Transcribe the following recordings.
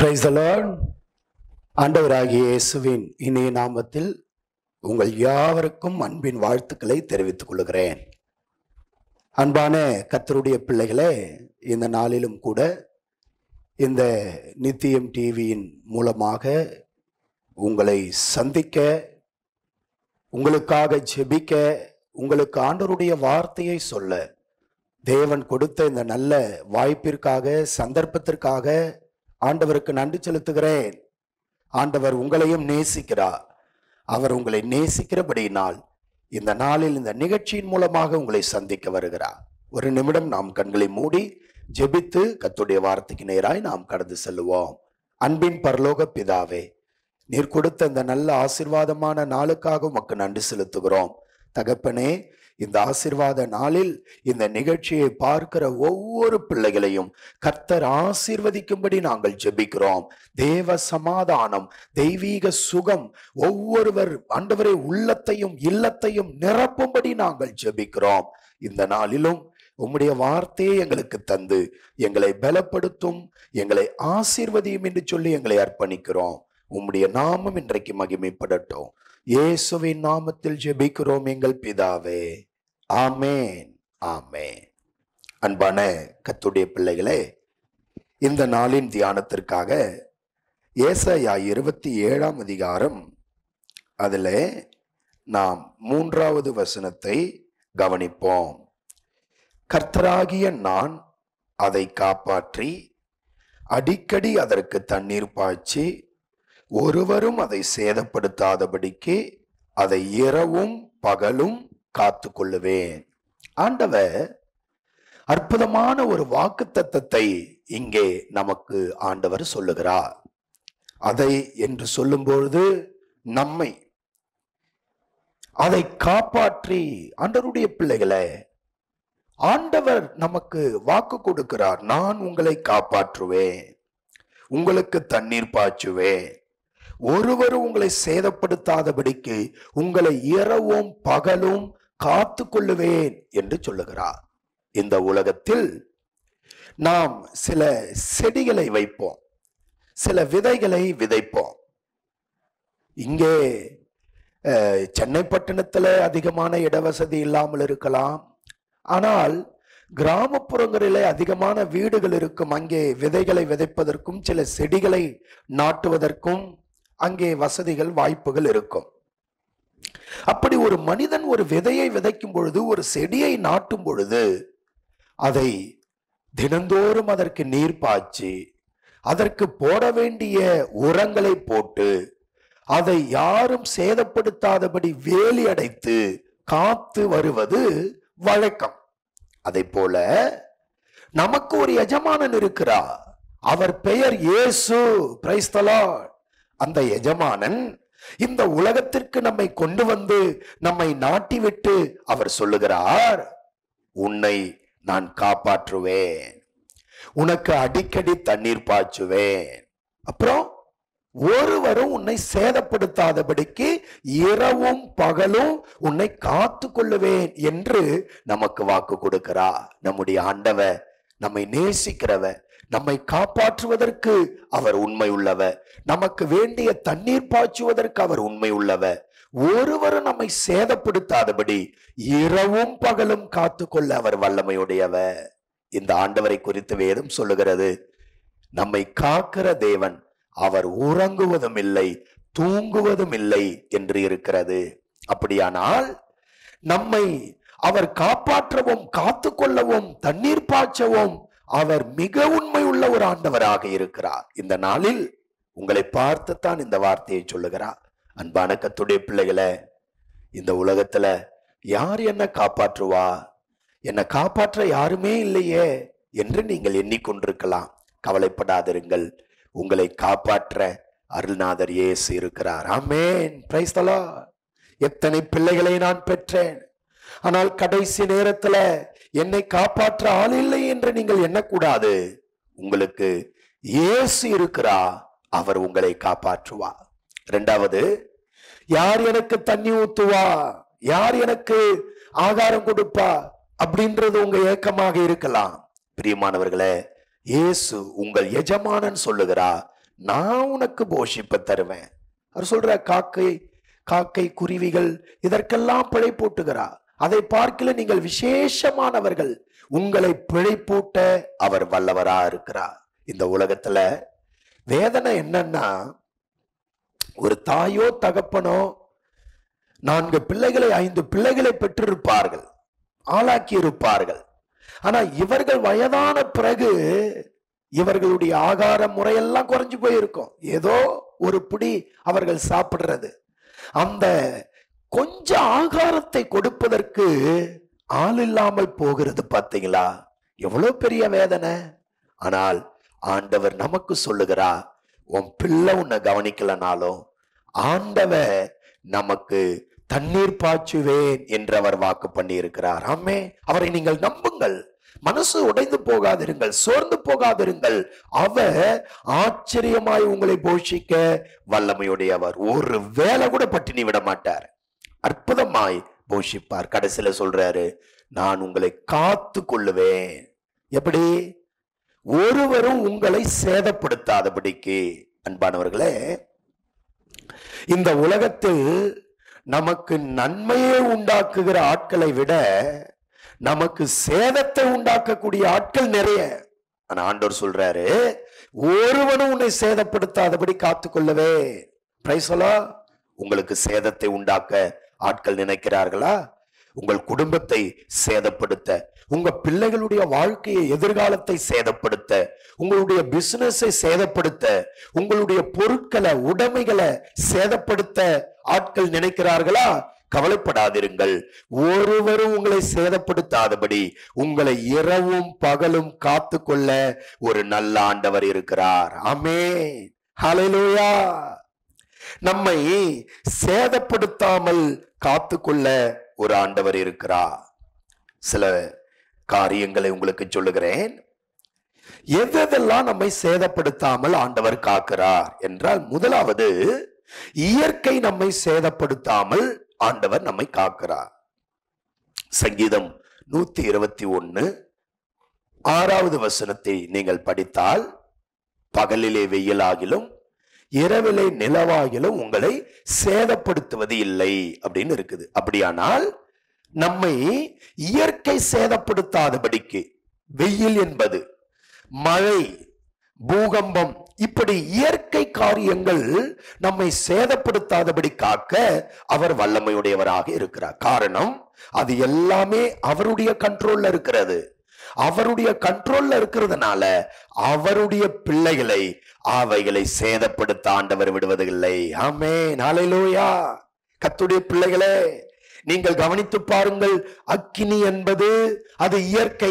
Praise the Lord ஆண்டவராகிய இயேசுவின் இனிய நாமத்தில் உங்கள் யாவருக்கும் அன்பின் வாழ்த்துக்களை தெரிவித்துக் கொள்கிறேன் அன்பான கத்தருடைய பிள்ளைகளே இந்த நாளிலும் கூட இந்த நித்தியம் டிவியின் மூலமாக உங்களை சந்திக்க உங்களுக்காக ஜெபிக்க உங்களுக்கு ஆண்டவருடைய வார்த்தையை சொல்ல தேவன் கொடுத்த இந்த நல்ல வாய்ப்பிற்காக சந்தர்ப்பத்திற்காக ஆண்டவருக்கு நன்றி செலுத்துகிறேன் ஆண்டவர் உங்களையும் நேசிக்கிறார் அவர் உங்களை நேசிக்கிறபடியினால் இந்த நாளில் இந்த நிகழ்ச்சியின் மூலமாக உங்களை சந்திக்க வருகிறார் ஒரு நிமிடம் நாம் கண்களை மூடி ஜெபித்து கத்துடைய வார்த்தைக்கு நேராய் நாம் கடந்து செல்லுவோம் அன்பின் பரலோக பிதாவே நீர் கொடுத்த இந்த நல்ல ஆசிர்வாதமான நாளுக்காக உமக்கு நன்றி செலுத்துகிறோம் தகப்பனே இந்த ஆசிர்வாத நாளில் இந்த நிகழ்ச்சியை பார்க்கிற ஒவ்வொரு பிள்ளைகளையும் கர்த்தர் ஆசீர்வதிக்கும்படி நாங்கள் ஜெபிக்கிறோம் தேவ சமாதானம் தெய்வீக சுகம் ஒவ்வொருவர் ஆண்டவரை உள்ளத்தையும் இல்லத்தையும் நிரப்பும்படி நாங்கள் ஜெபிக்கிறோம் இந்த நாளிலும் உம்முடைய வார்த்தையை எங்களுக்கு தந்து எங்களை பலப்படுத்தும் எங்களை ஆசீர்வதியும் என்று சொல்லி எங்களை அர்ப்பணிக்கிறோம் உம்முடைய நாமம் இன்றைக்கு மகிமைப்படட்டும் இயேசுவின் நாமத்தில் ஜெபிக்கிறோம் எங்கள் பிதாவே ஆமேன் ஆமேன் அன்பான கத்துடைய பிள்ளைகளே இந்த நாளின் தியானத்திற்காக ஏசாயா இருபத்தி ஏழாம் அதிகாரம் அதில் நாம் மூன்றாவது வசனத்தை கவனிப்போம் கர்த்தராகிய நான் அதை காப்பாற்றி அடிக்கடி அதற்கு தண்ணீர் பாய்ச்சி ஒருவரும் அதை சேதப்படுத்தாதபடிக்கு அதை இரவும் பகலும் காத்து கொள்ளுவேன் ஆண்டவர் அற்புதமான ஒரு வாக்கு தத்தத்தை இங்கே நமக்கு ஆண்டவர் சொல்லுகிறார் அதை என்று சொல்லும்பொழுது நம்மை அதை காப்பாற்றி ஆண்டவருடைய பிள்ளைகளை ஆண்டவர் நமக்கு வாக்கு கொடுக்கிறார் நான் உங்களை காப்பாற்றுவேன் உங்களுக்கு தண்ணீர் பாய்ச்சுவேன் ஒருவரும் உங்களை சேதப்படுத்தாதபடிக்கு உங்களை இரவும் பகலும் காத்து கொள்ளுவேன் என்று சொல்லுகிறார் இந்த உலகத்தில் நாம் சில செடிகளை வைப்போம் சில விதைகளை விதைப்போம் இங்கே அஹ், சென்னை பட்டணத்துல அதிகமான இடவசதி இல்லாமல் இருக்கலாம் ஆனால் கிராமப்புறங்களிலே அதிகமான வீடுகள் இருக்கும் அங்கே விதைகளை விதைப்பதற்கும் சில செடிகளை நாட்டுவதற்கும் அங்கே வசதிகள் வாய்ப்புகள் இருக்கும் அப்படி ஒரு மனிதன் ஒரு விதையை விதைக்கும் பொழுது ஒரு செடியை நாட்டும் பொழுது அதை தினந்தோறும் அதற்கு நீர் பாய்ச்சி அதற்கு போட வேண்டிய உரங்களை போட்டு அதை யாரும் சேதப்படுத்தாதபடி வேலி அடைத்து காத்து வருவது வழக்கம் அதை போல நமக்கு ஒரு எஜமானன் இருக்கிறார் அவர் பெயர் இயேசு பிரைஸ் த லார்ட். அந்த எஜமானன் இந்த உலகத்திற்கு நம்மை கொண்டு வந்து நம்மை நாட்டிவிட்டு அவர் சொல்லுகிறார் உன்னை நான் காப்பாற்றுவேன் உனக்கு அடிக்கடி தண்ணீர் பாய்ச்சுவேன் அப்புறம் ஒருவரும் உன்னை சேதப்படுத்தாதபடிக்கு இரவும் பகலும் உன்னை காத்து கொள்ளுவேன் என்று நமக்கு வாக்கு கொடுக்கிறார் நம்முடைய ஆண்டவர் நம்மை நேசிக்கிறவ நம்மை காப்பாற்றுவதற்கு அவர் உண்மை உள்ளவர் நமக்கு வேண்டிய தண்ணீர் பாய்ச்சுவதற்கு அவர் உண்மை உள்ளவர் ஒருவரும் நம்மை சேதப்படுத்தாதபடி இரவும் பகலும் காத்துக்கொள்ள அவர் வல்லமையுடையவர் இந்த ஆண்டவரை குறித்து வேதம் சொல்லுகிறது நம்மை காக்கிற தேவன் அவர் உறங்குவதும் இல்லை தூங்குவதும் இல்லை என்று இருக்கிறது அப்படியானால் நம்மை அவர் காப்பாற்றவும் காத்து கொள்ளவும் தண்ணீர் பாய்ச்சவும் அவர் மிக உண்மை உள்ள ஒரு ஆண்டவராக இருக்கிறார் இந்த நாளில் உங்களை பார்த்துத்தான் இந்த வார்த்தையை சொல்லுகிறார் அன்பான கத்துடைய பிள்ளைகளை இந்த உலகத்துல யார் என்ன காப்பாற்றுவா என்னை காப்பாற்ற யாருமே இல்லையே என்று நீங்கள் எண்ணிக்கொண்டிருக்கலாம் கவலைப்படாதிருங்கள் உங்களை காப்பாற்ற அருள்நாதர் இயேசு இருக்கிறார் ஆமேன் பிரைஸ் த லார்ட். எத்தனை பிள்ளைகளை நான் பெற்றேன் ஆனால் கடைசி நேரத்துல என்னை காப்பாற்ற ஆள் இல்லை என்று நீங்கள் எண்ணக்கூடாது உங்களுக்கு இயேசு இருக்கிறா அவர் உங்களை காப்பாற்றுவா இரண்டாவது யார் எனக்கு தண்ணி ஊத்துவா யார் எனக்கு ஆகாரம் கொடுப்பா அப்படின்றது உங்க ஏக்கமாக இருக்கலாம் பிரியமானவர்களே இயேசு உங்கள் எஜமானன் சொல்லுகிறா நான் உனக்கு போஷிப்ப தருவேன் அவர் சொல்ற காக்கை காக்கை குருவிகள் இதற்கெல்லாம் பிழை போட்டுகிறார் அதை பார்க்கல நீங்கள் விசேஷமானவர்கள் உங்களை பிழைப்பூட்ட அவர் வல்லவரா இருக்கிறார் இந்த உலகத்துல வேதனை என்னன்னா ஒரு தாயோ தகப்பனோ நான்கு பிள்ளைகளை ஐந்து பிள்ளைகளை பெற்றிருப்பார்கள் ஆளாக்கி இருப்பார்கள் ஆனா இவர்கள் வயதான பிறகு இவர்களுடைய ஆகார முறையெல்லாம் குறைஞ்சு போயிருக்கும் ஏதோ ஒரு பிடி அவர்கள் சாப்பிடுறது அந்த கொஞ்ச ஆகாரத்தை கொடுப்பதற்கு ஆள் இல்லாமல் போகிறது பாத்தீங்களா எவ்வளவு பெரிய வேதனை ஆனால் ஆண்டவர் நமக்கு சொல்லுகிறா உன் பிள்ளை உன்னை கவனிக்கலனாலும் ஆண்டவர் நமக்கு தண்ணீர் பாய்ச்சுவேன் என்று அவர் வாக்கு பண்ணி இருக்கிறார் ஆமே அவரை நீங்கள் நம்புங்கள் மனசு உடைந்து போகாதிருங்கள் சோர்ந்து போகாதிருங்கள் அவர் ஆச்சரியமாய் உங்களை போஷிக்க வல்லமையுடையவர் ஒரு வேலை கூட பட்டினி விட மாட்டார் அற்புதமாய் போஷிப்பார் கடைசியில சொல்றாரு நான் உங்களை காத்து கொள்ளுவேன் எப்படி ஒருவரும் உங்களை சேதப்படுத்தாதபடிக்கு அன்பானவர்களே இந்த உலகத்தில் நமக்கு நன்மையை உண்டாக்குகிற ஆட்களை விட நமக்கு சேதத்தை உண்டாக்கக்கூடிய ஆட்கள் நிறைய ஆனா ஆண்டவர் சொல்றாரு ஒருவனும் உன்னை சேதப்படுத்தாதபடி காத்துக்கொள்ளவே பிரைசலா உங்களுக்கு சேதத்தை உண்டாக்க ஆட்கள் நினைக்கிறார்களா உங்கள் குடும்பத்தை சேதப்படுத்த உங்க பிள்ளைகளுடைய வாழ்க்கையை எதிர்காலத்தை சேதப்படுத்த உங்களுடைய பிசினஸை சேதப்படுத்த உங்களுடைய பொருட்களை உடைமைகளை சேதப்படுத்த ஆட்கள் நினைக்கிறார்களா கவலைப்படாதிருங்கள் ஒருவரும் உங்களை சேதப்படுத்தாதபடி உங்களை இரவும் பகலும் காத்து கொள்ள ஒரு நல்ல ஆண்டவர் இருக்கிறார் ஆமே ஹalleluya நம்மை சேதப்படுத்தாமல் காத்து கொள்ள ஒரு ஆண்டவர் இருக்கிறார் சில காரியங்களை உங்களுக்கு சொல்லுகிறேன் எதெல்லாம் நம்மை சேதப்படுத்தாமல் ஆண்டவர் காக்கிறார் என்றால் முதலாவது இயற்கை நம்மை சேதப்படுத்தாமல் ஆண்டவர் நம்மை காக்கிறார் சங்கீதம் நூத்தி இருபத்தி ஒன்னு ஆறாவது வசனத்தை நீங்கள் படித்தால் பகலிலே வெயிலாகிலும் இரவிலே நிலவாகிலும் உங்களை சேதப்படுத்துவது இல்லை அப்படின்னு இருக்குது அப்படியானால் நம்மை இயற்கை சேதப்படுத்தாதபடிக்கு வெயில் என்பது மழை பூகம்பம் இப்படி இயற்கை காரியங்கள் நம்மை சேதப்படுத்தாதபடி காக்க அவர் வல்லமையுடையவராக இருக்கிறார் காரணம் அது எல்லாமே அவருடைய கண்ட்ரோல்ல இருக்கிறது அவருடைய கண்ட்ரோல்ல இருக்கிறதுனால அவருடைய பிள்ளைகளை அவைகளை சேதப்படுத்த ஆண்டவர் விடுவதில்லை ஆமே நாளையிலோயா கத்துடைய பிள்ளைகளே நீங்கள் கவனித்து பாருங்கள் அக்கினி என்பது அது இயற்கை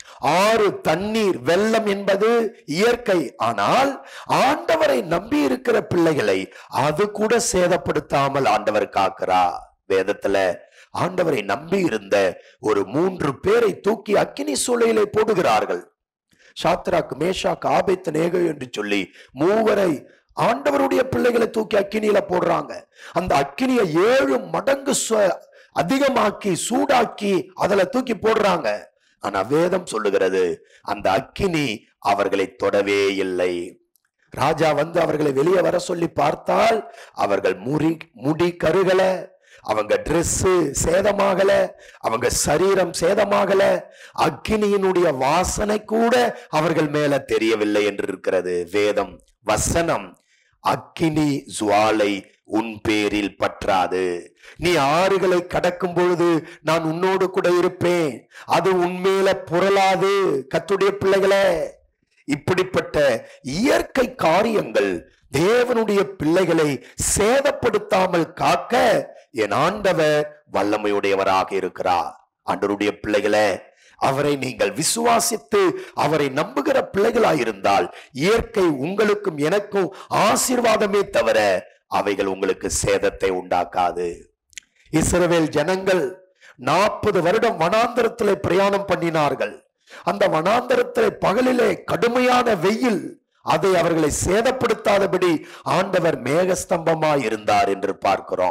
ஆறு தண்ணீர் வெள்ளம் என்பது இயற்கை ஆனால் ஆண்டவரை நம்பி இருக்கிற பிள்ளைகளை அது கூட சேதப்படுத்தாமல் ஆண்டவர் காக்கிறா வேதத்துல ஆண்டவரை நம்பி இருந்த ஒரு மூன்று பேரை தூக்கி அக்கினி சூளையிலே போடுகிறார்கள் சாத்ராக் மேஷாக் ஆபேத் நேகோ என்று சொல்லி மூவரை ஆண்டவருடைய பிள்ளைகளை தூக்கி அக்கினியில போடுறாங்க அந்த அக்கினியை ஏழு மடங்கு சு- அதிகமாக்கி சூடாக்கி அதுல தூக்கி போடுறாங்க ஆனா வேதம் சொல்லுகிறது அந்த அக்கினி அவர்களை தொடவே இல்லை ராஜா வந்து அவர்களை வெளியே வர சொல்லி பார்த்தால் அவர்கள் முடி முடி கருகல அவங்க Dress சேதமாகல அவங்க சரீரம் சேதமாகல அக்கினியினுடைய வாசனை கூட அவர்கள் மேல தெரியவில்லை என்று இருக்கிறது வேதம் வசனம் அக்கினி ஜுவாலை உன் பேரில் பற்றாது நீ ஆறுகளை கடக்கும் பொழுது நான் உன்னோடு கூட இருப்பேன் அது உன்மேல புரளாது கத்துடைய பிள்ளைகளே இப்படிப்பட்ட இயற்கை காரியங்கள் தேவனுடைய பிள்ளைகளை சேதப்படுத்தாமல் காக்க என் ஆண்டவர் வல்லமையுடையவராக இருக்கிறார் ஆண்டவருடைய பிள்ளைகளே அவரை நீங்கள் விசுவாசித்து அவரை நம்புகிற பிள்ளைகளாயிருந்தால் இயற்கை உங்களுக்கும் எனக்கும் ஆசீர்வாதமே தவிர அவைகள் உங்களுக்கு சேதத்தை உண்டாக்காது இஸ்ரவேல் ஜனங்கள் நாற்பது வருடம் வனாந்தரத்திலே பிரயாணம் பண்ணினார்கள் அந்த வனாந்தரத்திலே பகலிலே கடுமையான வெயில் அதை அவர்களை சேதப்படுத்தாதபடி ஆண்டவர் மேகஸ்தம்பமாய் இருந்தார் என்று பார்க்கிறோம்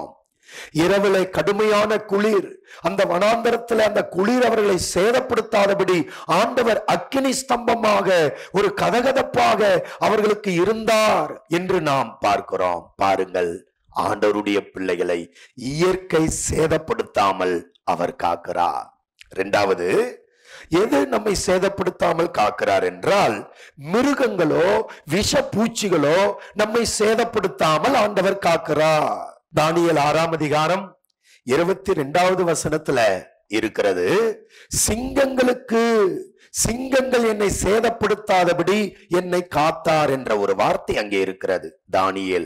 இரவுல கடுமையான குளிர் அந்த வனாந்தரத்துல அந்த குளிர் அவர்களை சேதப்படுத்தாதபடி ஆண்டவர் அக்கினி ஸ்தம்பமாக ஒரு கதகதப்பாக அவர்களுக்கு இருந்தார் என்று நாம் பார்க்கிறோம் பாருங்கள் ஆண்டவருடைய பிள்ளைகளை இயற்கை சேதப்படுத்தாமல் அவர் காக்கிறார் இரண்டாவது எது நம்மை சேதப்படுத்தாமல் காக்கிறார் என்றால் மிருகங்களோ விஷ பூச்சிகளோ நம்மை சேதப்படுத்தாமல் ஆண்டவர் காக்கிறார் தானியல் ஆறாம் அதிகாரம் இருபத்தி ரெண்டாவது வசனத்துல இருக்கிறது சிங்கங்களுக்கு சிங்கங்கள் என்னை சேதப்படுத்தாதபடி என்னை காத்தார் என்ற ஒரு வார்த்தை அங்கே இருக்கிறது தானியேல்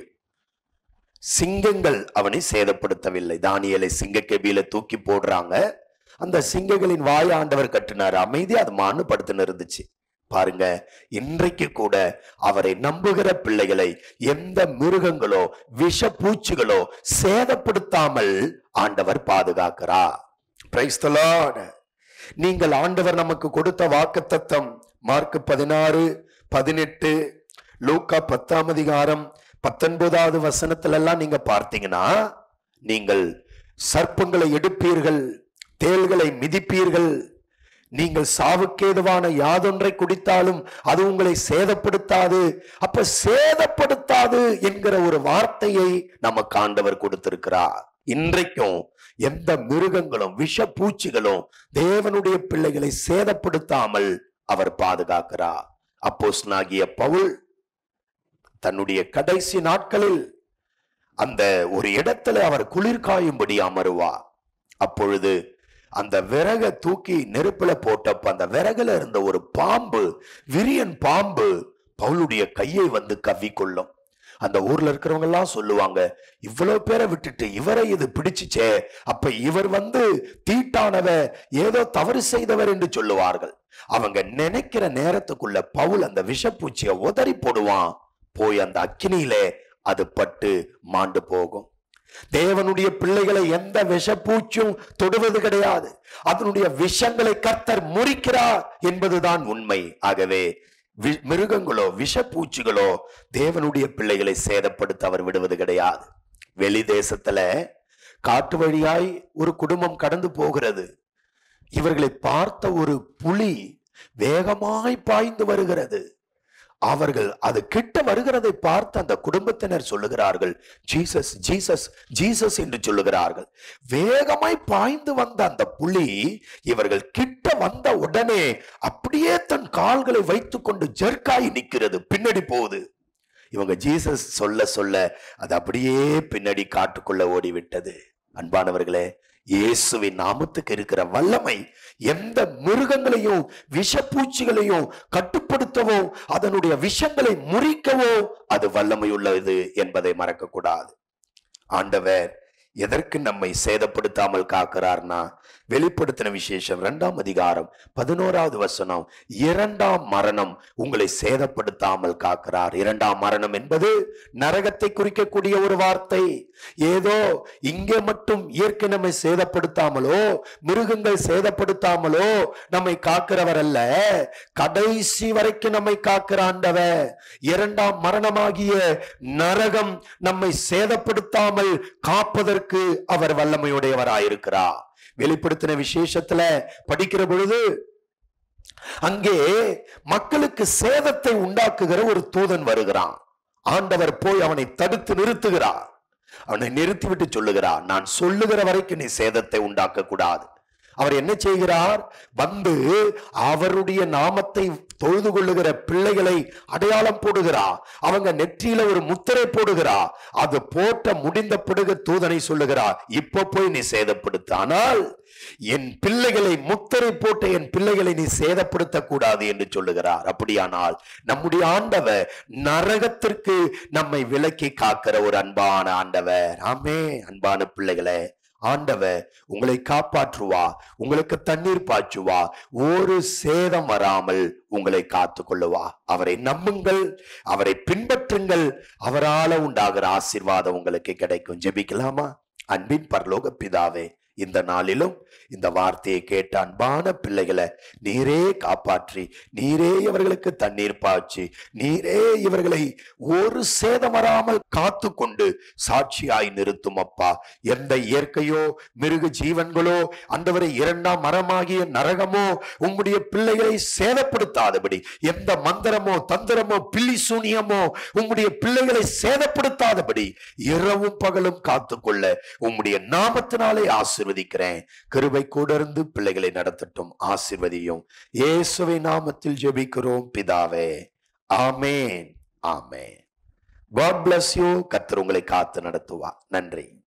சிங்கங்கள் அவனை சேதப்படுத்தவில்லை தானியலை சிங்கக்கெபியில தூக்கி போடுறாங்க அந்த சிங்கங்களின் வாய் ஆண்டவர் கட்டினார் அமைதி அது மானு படுத்துன்னு இருந்துச்சு பாருங்க இன்றைக்கு கூட அவரை நம்புகிற பிள்ளைகளை எந்த மிருகங்களோ விஷ பூச்சிகளோ சேதப்படுத்தாமல் ஆண்டவர் பாதுகாக்கிறார் Praise the Lord. நீங்கள் ஆண்டவர் நமக்கு கொடுத்த வாக்கு தத்தம் மார்க் பதினாறு பதினெட்டு லூக்கா பத்தாம் அதிகாரம் பத்தொன்பதாவது வசனத்துல எல்லாம் நீங்க பார்த்தீங்கன்னா நீங்கள் சர்ப்பங்களை எடுப்பீர்கள் தேள்களை மிதிப்பீர்கள் நீங்கள் சாவுக்கேதுவான யாதொன்றை குடித்தாலும் அது உங்களை சேதப்படுத்தாது அப்ப சேதப்படுத்தாது என்கிற ஒரு வார்த்தையை நமக்கு ஆண்டவர் கொடுத்திருக்கிறார் இன்றைக்கும் எந்த மிருகங்களும் விஷ பூச்சிகளும் தேவனுடைய பிள்ளைகளை சேதப்படுத்தாமல் அவர் பாதுகாக்கிறார் அப்போஸ்தலனாகிய பவுல் தன்னுடைய கடைசி நாட்களில் அந்த ஒரு இடத்துல அவர் குளிர் காயும்படி அமருவார் அப்பொழுது அந்த விறக தூக்கி நெருப்புல போட்டப்ப அந்த விறகுல இருந்த ஒரு பாம்பு விரியன் பாம்பு பவுலுடைய கையை வந்து கவ்விக்கொள்ளும் அந்த ஊர்ல இருக்கிறவங்க எல்லாம் சொல்லுவாங்க இவ்வளவு பேரை விட்டுட்டு இவரை இது பிடிச்சுச்சே அப்ப இவர் வந்து தீட்டானவர் ஏதோ தவறு செய்தவர் என்று சொல்லுவார்கள் அவங்க நினைக்கிற நேரத்துக்குள்ள பவுல் அந்த விஷப்பூச்சியை உதறி போடுவான் போய் அந்த அக்கினியிலே அது பட்டு மாண்டு போகும் தேவனுடைய பிள்ளைகளை எந்த விஷப்பூச்சும் தொடுவது கிடையாது அதனுடைய விஷங்களை கர்த்தர் முறிக்கிறார் என்பதுதான் உண்மை ஆகவே வி- மிருகங்களோ விஷப்பூச்சிகளோ தேவனுடைய பிள்ளைகளை சேதப்படுத்த அவர் விடுவது கிடையாது வெளி தேசத்துல காட்டு வழியாய் ஒரு குடும்பம் கடந்து போகிறது இவர்களை பார்த்த ஒரு புலி வேகமாய் பாய்ந்து வருகிறது அவர்கள் அது கிட்ட வருகிறதை பார்த்து அந்த குடும்பத்தினர் சொல்லுகிறார்கள் ஜீசஸ் ஜீசஸ் ஜீசஸ் என்று சொல்லுகிறார்கள் வேகமாய் பாய்ந்து வந்த அந்த புலி இவர்கள் கிட்ட வந்த உடனே அப்படியே தன் கால்களை வைத்துக்கொண்டு ஜெர்க்காய் நிற்கிறது பின்னாடி போகுது இவங்க ஜீசஸ் சொல்ல சொல்ல அது அப்படியே பின்னாடி காட்டுக்குள்ள ஓடிவிட்டது அன்பானவர்களே இயேசுவின் நாமத்துக்கு இருக்கிற வல்லமை எந்த மிருகங்களையும் விஷப்பூச்சிகளையும் கட்டுப்படுத்தவோ அதனுடைய விஷங்களை முறிக்கவோ அது வல்லமை உள்ளது என்பதை மறக்க கூடாது ஆண்டவர் எதற்கு நம்மை சேதப்படுத்தாமல் காக்கிறார்னா வெளிப்படுத்தின விசேஷம் இரண்டாம் அதிகாரம் பதினோராவது வசனம் இரண்டாம் மரணம் உங்களை சேதப்படுத்தாமல் காக்கிறார் இரண்டாம் மரணம் என்பது நரகத்தை குறிக்கக்கூடிய ஒரு வார்த்தை ஏதோ இங்கே மட்டும் இயற்கை நம்மை சேதப்படுத்தாமலோ மிருகங்கள் சேதப்படுத்தாமலோ நம்மை காக்கிறவர் அல்ல கடைசி வரைக்கும் நம்மை காக்கிற ஆண்டவர் இரண்டாம் மரணமாகிய நரகம் நம்மை சேதப்படுத்தாமல் காப்பதற்கு அவர் வல்லமையுடையவராயிருக்கிறார் வெளிப்படுத்தின விசேஷத்துல படிக்கிற பொழுது அங்கே மக்களுக்கு சேதத்தை உண்டாக்குகிற ஒரு தூதன் வருகிறான் ஆண்டவர் போய் அவனை தடுத்து நிறுத்துகிறார் அவனை நிறுத்திவிட்டு சொல்லுகிறார் நான் சொல்லுகிற வரைக்கும் நீ சேதத்தை உண்டாக்க கூடாது அவர் என்ன செய்கிறார் வந்து அவருடைய நாமத்தை தொழுது கொள்ளுகிற பிள்ளைகளை அடையாளம் போடுகிறார் அவங்க நெற்றியில ஒரு முத்திரை போடுகிறார் அது போட்ட முடிந்த பிறகு தூதனை சொல்லுகிறார் இப்ப போய் நீ சேதப்படுத்த ஆனால் என் பிள்ளைகளை முத்திரை போட்ட என் பிள்ளைகளை நீ சேதப்படுத்த கூடாது என்று சொல்லுகிறார் அப்படியானால் நம்முடைய ஆண்டவர் நரகத்திற்கு நம்மை விலக்கி காக்கிற ஒரு அன்பான ஆண்டவர் ஆமே அன்பான பிள்ளைகளே ஆண்டவர் உங்களை காப்பாற்றுவா உங்களுக்கு தண்ணீர் பாய்ச்சுவா ஒரு சேதம் வராமல் உங்களை காத்து கொள்ளுவா அவரை நம்புங்கள் அவரை பின்பற்றுங்கள் அவரால உண்டாகிற ஆசீர்வாதம் உங்களுக்கு கிடைக்கும் ஜெபிக்கலாமா அன்பின் பரலோக பிதாவே இந்த நாளிலும் இந்த வார்த்தையை கேட்ட அன்பான பிள்ளைகளை நீரே காப்பாற்றி நீரே இவர்களுக்கு தண்ணீர் பாய்ச்சி நீரே இவர்களை ஒரு சேதமராமல் காத்து கொண்டு சாட்சியாய் நிறுத்தும் அப்பா எந்த இயற்கையோ மிருக ஜீவன்களோ அந்தவரை இரண்டாம் மரமாகிய நரகமோ உம்முடைய பிள்ளைகளை சேதப்படுத்தாதபடி எந்த மந்திரமோ தந்திரமோ பில்லி சூனியமோ உம்முடைய பிள்ளைகளை சேதப்படுத்தாதபடி இரவும் பகலும் காத்துக்கொள்ள உம்முடைய நாமத்தினாலே ஆசிர்வதிக்கிறேன் கிருபை கூட இருந்து பிள்ளைகளை நடத்தட்டும் ஆசிர்வதியும் இயேசுவை நாமத்தில் ஜெபிக்கிறோம் பிதாவே ஆமேன் ஆமேன் காட் bless யூ கர்த்தர் உங்களை காத்து நடத்துவா நன்றி